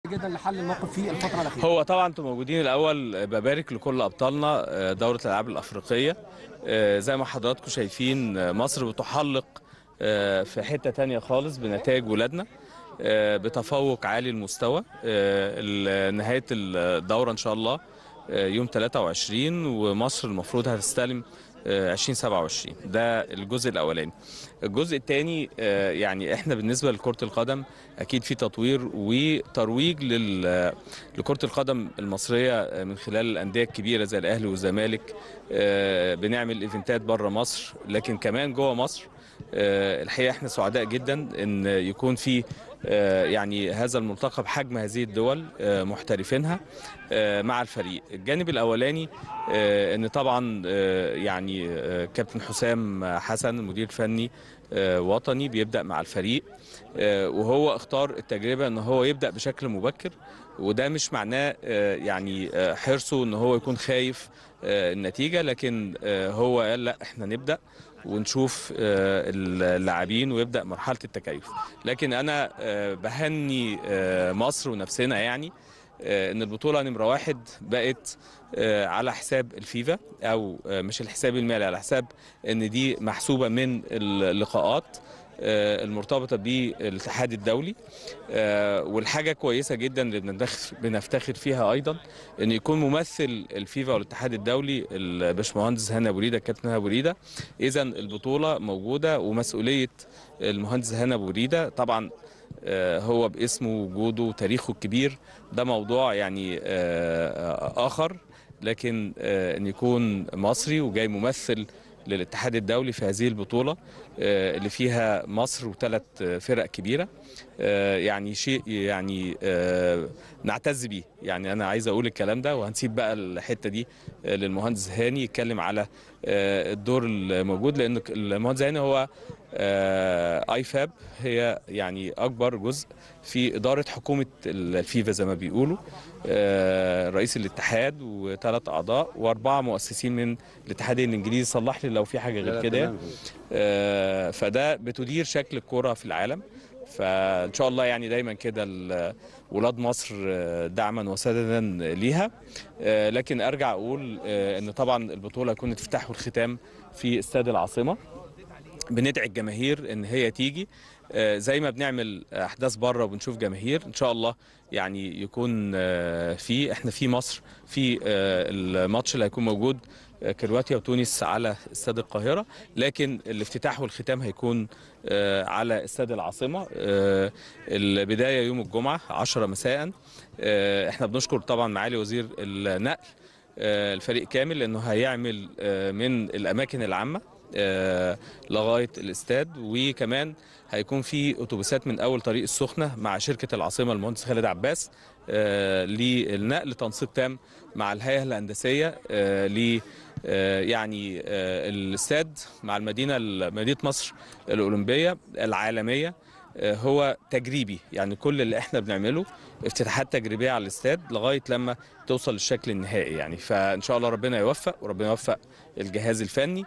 جدا لحل الموقف في الفتره الاخيره هو طبعا انتم موجودين الاول ببارك لكل ابطالنا آه، دوره الالعاب الافريقيه آه، زي ما حضراتكم شايفين آه، مصر بتحلق آه، في حته تانية خالص بنتائج ولادنا آه، بتفوق عالي المستوى آه، ال- نهايه الدوره ان شاء الله آه، يوم 23 ومصر المفروض هتستلم آه، 2027 ده الجزء الاولاني الجزء الثاني يعني احنا بالنسبه لكره القدم اكيد في تطوير وترويج لل لكره القدم المصريه آه، من خلال الانديه الكبيره زي الاهلي والزمالك آه، بنعمل ايفنتات بره مصر لكن كمان جوه مصر آه، الحقيقه احنا سعداء جدا ان يكون في آه، يعني هذا الملتقى بحجم هذه الدول آه، محترفينها آه، مع الفريق الجانب الاولاني آه، ان طبعا آه، يعني آه، كابتن حسام حسن المدير الفني آه، وطني بيبدا مع الفريق آه، وهو اختار التجربه ان هو يبدا بشكل مبكر وده مش معناه آه، يعني آه، حرصه ان هو يكون خايف آه، النتيجه لكن آه، هو قال لا احنا نبدا ونشوف آه، اللاعبين ويبدا مرحله التكيف لكن انا آه، بهني آه، مصر ونفسنا يعني آه، ان البطوله نمره واحد بقت آه، على حساب الفيفا او آه، مش الحساب المالي على حساب ان دي محسوبه من اللقاءات آه، المرتبطه بالاتحاد الدولي آه، والحاجه كويسه جدا اللي بنفتخر- بنفتخر فيها ايضا ان يكون ممثل الفيفا والاتحاد الدولي الباشمهندس هاني ابو ريده الكابتن هاني ابو ريده اذا البطوله موجوده ومسؤوليه المهندس هاني ابو ريده طبعا آه، هو باسمه وجوده وتاريخه الكبير ده موضوع يعني آه، اخر لكن آه، ان يكون مصري وجاي ممثل للاتحاد الدولي في هذه البطوله آه، اللي فيها مصر وثلاث فرق كبيره آه، يعني شيء يعني آه، نعتز بيه يعني انا عايز اقول الكلام ده وهنسيب بقى الحته دي آه، للمهندس هاني يتكلم على آه، الدور الموجود لان المهندس هاني هو اي فاب هي يعني اكبر جزء في اداره حكومه الفيفا زي ما بيقولوا آه، رئيس الاتحاد وثلاث اعضاء واربعه مؤسسين من الاتحاد الانجليزي صلح لي لو في حاجه غير كده آه، فده بتدير شكل الكره في العالم فان شاء الله يعني دايما كده ال- ولاد مصر آه، دعما وسددا ليها آه، لكن ارجع اقول آه، ان طبعا البطوله هتكون الافتتاح والختام في استاد العاصمه بندعي الجماهير ان هي تيجي آه، زي ما بنعمل احداث بره وبنشوف جماهير ان شاء الله يعني يكون آه، في احنا في مصر في آه، الماتش اللي هيكون موجود آه، كرواتيا وتونس على استاد القاهره لكن الافتتاح والختام هيكون آه، على استاد العاصمه آه، البدايه يوم الجمعه 10 مساء آه، احنا بنشكر طبعا معالي وزير النقل آه، الفريق كامل لانه هيعمل آه، من الاماكن العامه آه، لغايه الاستاد وكمان هيكون في اتوبيسات من اول طريق السخنه مع شركه العاصمه المهندس خالد عباس آه، للنقل تنسيق تام مع الهيئه الهندسيه آه، ل آه، يعني آه، الاستاد مع المدينه مدينه مصر الاولمبيه العالميه آه، هو تجريبي يعني كل اللي احنا بنعمله افتتاحات تجريبيه على الاستاد لغايه لما توصل للشكل النهائي يعني فان شاء الله ربنا يوفق وربنا يوفق الجهاز الفني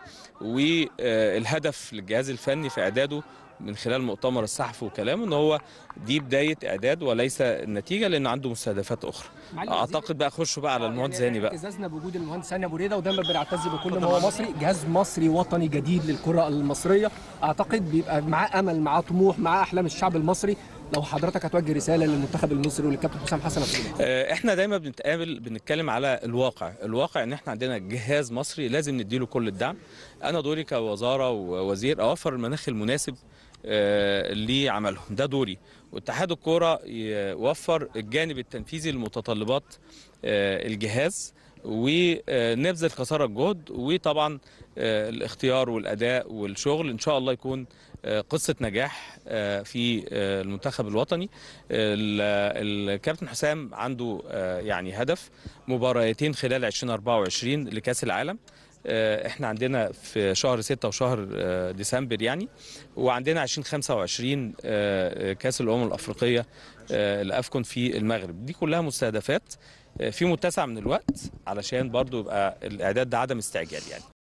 والهدف للجهاز الفني في اعداده من خلال مؤتمر الصحفي وكلامه ان هو دي بدايه اعداد وليس النتيجه لان عنده مستهدفات اخرى معالي اعتقد بقى اخشوا بقى على المهندس هاني بقى اعتزازنا بوجود المهندس هاني ابو ريده ودايما بنعتز بكل ما هو مصري جهاز مصري وطني جديد للكره المصريه اعتقد بيبقى معاه امل معاه طموح معاه احلام الشعب المصري لو حضرتك هتوجه رساله للمنتخب المصري وللكابتن حسام حسن أبو ريدة. آه، احنا دايما بنتقابل بنتكلم على الواقع الواقع ان احنا عندنا جهاز مصري لازم نديله كل الدعم انا دوري كوزاره ووزير اوفر المناخ المناسب آه، لعملهم ده دوري واتحاد الكوره يوفر الجانب التنفيذي لمتطلبات آه، الجهاز ونبذل قصارى الجهد وطبعا آه، الاختيار والاداء والشغل ان شاء الله يكون آه، قصه نجاح آه، في آه، المنتخب الوطني ال- الكابتن حسام عنده آه، يعني هدف مباراتين خلال 2024 لكاس العالم آه، احنا عندنا في شهر 6 وشهر آه، ديسمبر يعني وعندنا 2025 آه، كاس الامم الافريقيه آه، الافكون في المغرب دي كلها مستهدفات آه، في متسع من الوقت علشان برضو يبقى الاعداد ده عدم استعجال يعني